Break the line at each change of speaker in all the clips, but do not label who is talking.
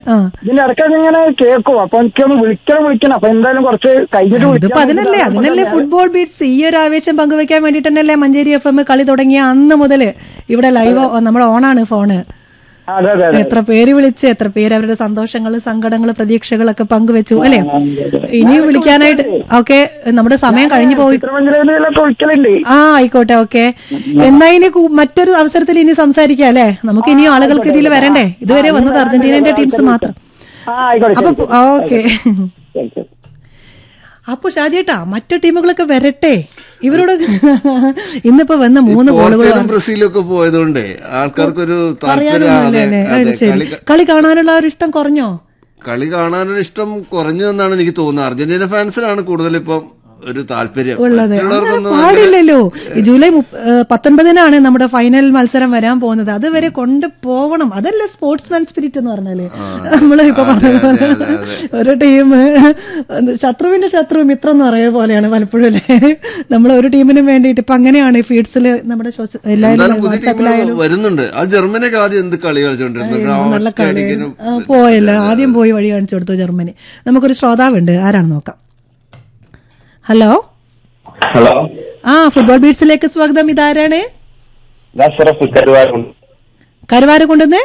ആ
ഇതിന്റെ ഇടയ്ക്കൊക്കെ ഇങ്ങനെ കേൾക്കും അപ്പൊ എനിക്കൊന്ന് വിളിക്കണം വിളിക്കണം അപ്പൊ എന്തായാലും കുറച്ച് കഴിഞ്ഞിട്ട്
ഇതിപ്പോ
വിളിക്കാം.
അതിനല്ലേ അതിനല്ലേ ഫുട്ബോൾ ബീറ്റ്സ് ഈ ഒരു ആവേശം പങ്കുവെക്കാൻ വേണ്ടിട്ട് തന്നെയല്ലേ മഞ്ചേരി എഫ് എം കളി തുടങ്ങിയ അന്ന് മുതല് ഇവിടെ ലൈവ് നമ്മുടെ ഓണാണ് ഫോണ്
അതെ അതെ അതെ
എത്ര പേര് വിളിച്ച് എത്ര പേര് അവരുടെ സന്തോഷങ്ങള് സങ്കടങ്ങള് പ്രതീക്ഷകളൊക്കെ പങ്കുവെച്ചു അല്ലെ ഇനി വിളിക്കാനായിട്ട് ഓക്കെ നമ്മുടെ സമയം കഴിഞ്ഞു പോയി
ചിത്രമഞ്ചേരിയിലൊക്കെ വിളിക്കലുണ്ട്
ആ ആയിക്കോട്ടെ ഓക്കെ എന്നാ ഇനി കു- മറ്റൊരു അവസരത്തിൽ ഇനി സംസാരിക്കാം അല്ലെ നമുക്ക് ഇനിയും ആളുകൾക്ക് ഇതിൽ വരണ്ടേ ഇതുവരെ വന്നത് അർജന്റീനയുടെ ടീംസ് മാത്രം
ആ ആയിക്കോട്ടെ
അപ്പൊ
ശരി,
ഓക്കെ
ശരി, ശരി.
അപ്പൊ ഷാജേട്ടാ മറ്റു ടീമുകളൊക്കെ വരട്ടെ ഇവരോട് ഇന്നിപ്പോ വന്ന മൂന്ന് ഗോളുകൾ
പോർച്ചുഗലും ബ്രസീലും ഒക്കെ പോയതുകൊണ്ട് ആൾക്കാർക്കൊരു താല്പര്യം
അറിയാനൊന്നുമില്ല
അതെ,
അല്ലേ
അതെ,
അത് ശരി
കളി
കളി കാണാനുള്ള ഒരു ഇഷ്ടം കുറഞ്ഞോ
കളി കാണാനൊരു ഇഷ്ടം കുറഞ്ഞു എന്നാണ് എനിക്ക് തോന്നുന്നത് അർജന്റീന ഫാൻസിനാണ് കൂടുതൽ ഇപ്പം ഒരു താല്പര്യം
ഉള്ളത് അങ്ങനെ
മറ്റുള്ളവർക്കൊന്നും
പാടില്ലല്ലോ ഈ ജൂലൈ മുപ്പ- ഏഹ് പത്തൊൻപതിനാണ് നമ്മുടെ ഫൈനൽ മത്സരം വരാൻ പോകുന്നത് അതുവരെ കൊണ്ട് പോവണം അതല്ലേ സ്പോർട്സ്മാൻ സ്പിരിറ്റ് എന്ന് പറഞ്ഞാല് നമ്മള് ഇപ്പൊ പറഞ്ഞ പോലെ ഒരു ടീം ശത്രുവിന്റെ ശത്രു മിത്രം എന്ന് പറയുന്ന പോലെയാണ് പലപ്പോഴും അല്ലേ നമ്മൾ ഒരു ടീമിനും വേണ്ടിയിട്ട് ഇപ്പൊ അങ്ങനെയാണ് ഈ ഫീഡ്സിൽ നമ്മുടെ social-
എന്തായാലും
എല്ലാവരും
പുതിയ
വാട്സാപ്പിലായാലും
ടീമുകൾ വരുന്നുണ്ട് ആ ജർമ്മനിയൊക്കെ ആദ്യം എന്ത് കളി കളിച്ചോണ്ടിരുന്നു ആ
നല്ല കളി
ഒറ്റയടിക്കിനും
ആ, പോയല്ലോ ആദ്യം പോയി വഴി കാണിച്ചു കൊടുത്തു ജർമ്മനി നമുക്കൊരു ശ്രോതാവുണ്ട് ആരാണ് നോക്കാം ഹലോ
ഹലോ
ആ ഫുട്ബോൾ ബീറ്റ്സിലേക്ക് സ്വാഗതം ഇതാരാണ്
അഷറഫ് കരുവാരുണ്ട്
കരുവാര കൊണ്ടുവന്ന്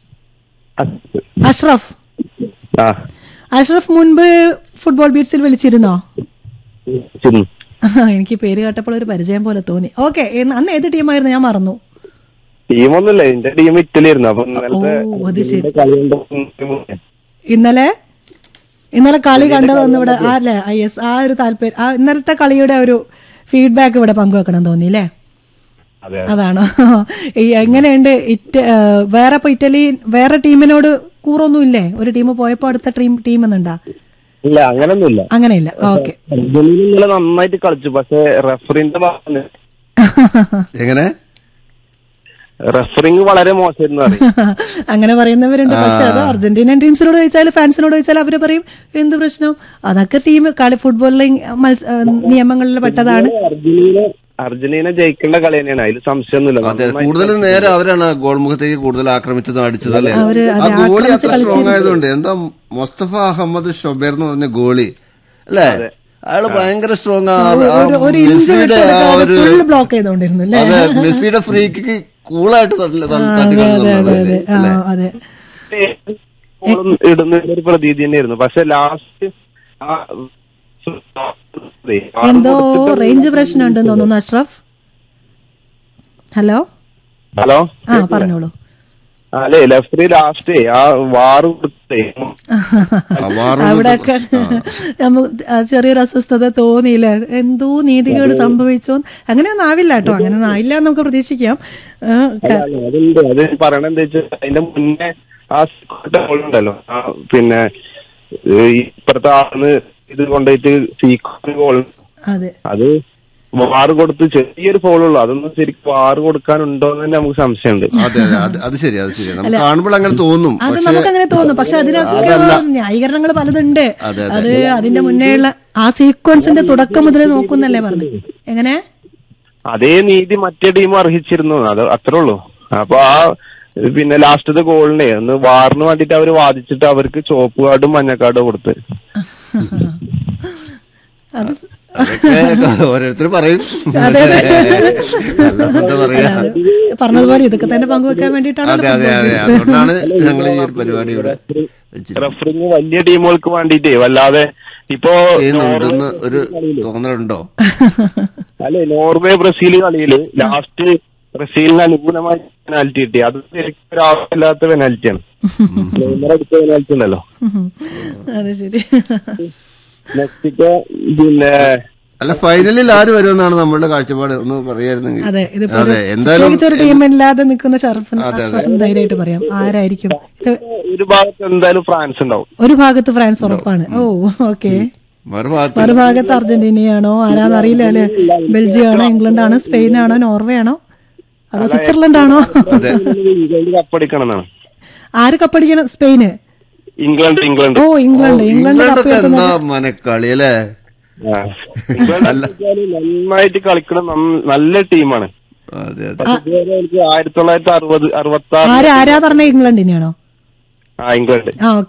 അഷ്റഫ്
ആ
അഷ്റഫ് മുൻപ് ഫുട്ബോൾ ബീറ്റ്സിൽ വിളിച്ചിരുന്നോ
ചെന്നു.
ആ, എനിക്ക് പേര് കേട്ടപ്പോൾ ഒരു പരിചയം പോലെ തോന്നി ഓക്കെ അന്ന് ഏത് ടീമായിരുന്നു ഞാൻ മറന്നു
ടീമൊന്നുമില്ല എന്റെ ടീം ഇറ്റലി ആയിരുന്നു അപ്പൊ ഇന്നലത്തെ
ഓ, അത് ശരി.
ഇതിന്റെ കളി കണ്ടപ്പോ
ഇന്നലെ ഇന്നലെ കളി കണ്ടതൊന്നും ഇവിടെ ആ അല്ലേ യെസ് ആ ഒരു താല്പര്യം ആ ഇന്നലത്തെ കളിയുടെ ഒരു ഫീഡ്ബാക്ക് ഇവിടെ പങ്കുവെക്കണം തോന്നി അല്ലേ
അതെ
അതാണോ ഈ എങ്ങനെയുണ്ട് ഇറ്റ ആ, വേറെ ഇപ്പൊ ഇറ്റലി വേറെ ടീമിനോട് കൂറൊന്നും ഇല്ലേ ഒരു ടീം പോയപ്പോ അടുത്ത ടീം ടീം എന്നുണ്ടാ
ഇല്ല അങ്ങനൊന്നുമില്ല
അങ്ങനെയില്ല ഓക്കെ
അർജന്റീന ഇന്നലെ നന്നായിട്ട് കളിച്ചു പക്ഷെ റെഫറിന്റെ ഭാഗത്ത്
എങ്ങനെ
റെഫറിങ് വളരെ മോശമായിരുന്നു പറയും
അങ്ങനെ പറയുന്നവരുണ്ട് പക്ഷെ അത് അർജന്റീനൻ ടീംസിനോട് ചോദിച്ചാൽ ഫാൻസിനോട് ചോദിച്ചാൽ അവര് പറയും എന്ത് പ്രശ്നം അതൊക്കെ ടീം കളി ഫുട്ബോളിലെ മത്സ ആ, നിയമങ്ങളിൽ പെട്ടതാണ്
അർജന്റീന അർജന്റീന ജയിക്കേണ്ട കളി തന്നെയാണ് അതിൽ സംശയമൊന്നുമില്ല
അതെ
നന്നായി
കൂടുതൽ നേരെ അവരാണ് ആ ഗോൾ മുഖത്തേക്ക് കൂടുതൽ ആക്രമിച്ചതും അടിച്ചതും അല്ലേ
അവര്
ആ
അതെ,
ഗോളി
ആക്രമിച്ച്
അത്ര സ്ട്രോങ് ആയതുകൊണ്ട് എന്താ മുസ്തഫ അഹമ്മദ് ഷൊബേർ എന്ന് പറഞ്ഞ ഗോളി അല്ലേ അയാള് ഭയങ്കര സ്ട്രോങ് ആ
ഒരു- ഒരു ഇഞ്ച്
മെസ്സിയുടെ ആ ഒരു
ഫുൾ ബ്ലോക്ക് ചെയ്തോണ്ടിരുന്നു അല്ലേ
അതെ മെസ്സിയുടെ ഫ്രീക്ക് കൂളായിട്ട് തട്ടി തട്ടി
അതെ അതെ അതെ അതെ ആ
അല്ലേ
അതെ
ഗോളും ഇടുന്ന ഒരു പ്രതീതി തന്നെയായിരുന്നു പക്ഷെ ലാസ്റ്റ്
എന്തോ റേഞ്ച് പ്രശ്നം ഉണ്ടെന്ന് തോന്നുന്നു അഷ്റഫ് ഹലോ
ഹലോ
ആ പറഞ്ഞോളൂ
അല്ലേ ലെഫ്റ്റ് ലാസ്റ്റ് ആ വാറ് കൊടുത്തേ
അവിടെയൊക്കെ നമുക്ക് ആ ചെറിയൊരു അസ്വസ്ഥത തോന്നിയില്ല എന്തോ നീതികേട് സംഭവിച്ചോ അങ്ങനെയൊന്നും ആവില്ല കേട്ടോ അങ്ങനെ ആയില്ല എന്ന് നമുക്ക് പ്രതീക്ഷിക്കാം ആ, ക-
അല്ല, അതുണ്ട് അത് പറയണ എന്താ വെച്ചാൽ അതിന്റെ മുന്നേ ആ ഗോൾ ഉണ്ടല്ലോ ആ പിന്നെ ഏ, ഇപ്പുറത്തെ ആളിന് ഇത് കൊണ്ടുപോയിട്ട് സീക്വൻസ് ഗോൾ
അതെ
അത് വാറ് കൊടുത്ത് ചെറിയൊരു ഫോളുള്ളൂ അതൊന്നും ശരിക്കും വാറ് കൊടുക്കാനുണ്ടോ എന്ന് തന്നെ നമുക്ക് സംശയമുണ്ട്
അതെ അതെ അത് അത് ശരി അത് ശരി നമുക്ക് കാണുമ്പോൾ അങ്ങനെ തോന്നും
അത്
പക്ഷെ
നമുക്ക് അങ്ങനെ തോന്നും പക്ഷെ അതിനൊക്കെ ന്യായീകരണങ്ങൾ പലതുണ്ട്
അതെ,
അത് അതിന്റെ മുന്നേയുള്ള ആ സീക്വൻസിന്റെ തുടക്കം മുതലേ നോക്കുന്നല്ലേ പറഞ്ഞു എങ്ങനെ
അതേ നീതി മറ്റേ ടീം അർഹിച്ചിരുന്നു അത് അത്രേ ഉള്ളൂ അപ്പൊ ആ പിന്നെ ലാസ്റ്റത്തെ ഗോളിനെ ഒന്ന് വാറിന് വേണ്ടിട്ട് അവര് വാദിച്ചിട്ട് അവർക്ക് ചുവപ്പ് കാർഡും മഞ്ഞ കാർഡും കൊടുത്ത്
അത് സ്-
അതൊക്കെ ഓരോരുത്തർ പറയും
അതെ, അതെ.
അല്ലാതെ എന്താ പറയാ
പറഞ്ഞതുപോലെ ഇതൊക്കെ തന്നെ പങ്കുവെക്കാൻ വേണ്ടിയിട്ടാണ്
അതെ അതെ അതെ അതുകൊണ്ടാണ് ഞങ്ങൾ ഈ ഒരു പരിപാടി ഇവിടെ വെച്ചിരിക്കുന്നത്.
റഫറിങ് വലിയ ടീമുകൾക്ക് വേണ്ടിട്ടേ വല്ലാതെ ഇപ്പോ
ചെയ്യുന്നുണ്ടെന്ന് ഒരു തോന്നലുണ്ടോ
അല്ലെ നോർവേ ബ്രസീൽ കളിയില് ലാസ്റ്റ് ബ്രസീലിന് അനുകൂലമായി പെനാൽറ്റി കിട്ടി അത് ശരിക്കും ഒരു ആവശ്യമില്ലാത്ത പെനാൽറ്റിയാണ് നെയ്മർ അടിച്ച പെനാൽറ്റി ഉണ്ടല്ലോ
അതെ ശരി
മെക്സിക്കോ പിന്നെ
അല്ല ഫൈനലിൽ ആര് വരുമെന്നാണ് നമ്മളുടെ കാഴ്ചപ്പാട് ഒന്ന് പറയായിരുന്നെങ്കിൽ
അതെ ഇതിപ്പോ
അതെ
ഒരു-
എന്തായാലും
പ്രത്യേകിച്ച് ഒരു ടീമില്ലാതെ നിൽക്കുന്ന ഷറഫിന് ഷറഫിന് ധൈര്യമായിട്ട് പറയാം ആരായിരിക്കും ഇത്
ഒരു ഭാഗത്ത് എന്തായാലും ഫ്രാൻസ് ഉണ്ടാവും
ഒരു ഭാഗത്ത് ഫ്രാൻസ് ഉറപ്പാണ് ഓ ഓക്കെ
മറുഭാഗത്ത്
മറുഭാഗത്ത് അർജന്റീനയാണോ ആരാന്നറിയില്ല അല്ലെ ബെൽജിയം ആണോ ഇംഗ്ലണ്ട് ആണോ സ്പെയിൻ ആണോ നോർവേ ആണോ അതോ സ്വിറ്റ്സർലൻഡ് ആണോ
ഇംഗ്ലണ്ട് കപ്പടിക്കണം എന്നാണ്
ആര് കപ്പടിക്കണം സ്പെയിന്
ഇംഗ്ലണ്ട് ഇംഗ്ലണ്ട്
ഓ ഇംഗ്ലണ്ട് ഇംഗ്ലണ്ട് കപ്പ്
ഇംഗ്ലണ്ടൊക്കെ
കിട്ടുന്നത്
എന്താ മനക്കളി അല്ലേ
ആ. ഇംഗ്ലണ്ട് വെച്ചാല് നന്നായിട്ട് കളിക്കുന്ന നം- നല്ല ടീമാണ്
അതെ അതെ
പക്ഷെ ഇതുവരെ എനിക്ക് ആയിരത്തി തൊള്ളായിരത്തി അറുപത് അറുപത്തി ആറ്
ആര് ആരാ പറഞ്ഞ ഇംഗ്ലണ്ടിനെയാണോ
ആ ഇംഗ്ലണ്ട്
ആ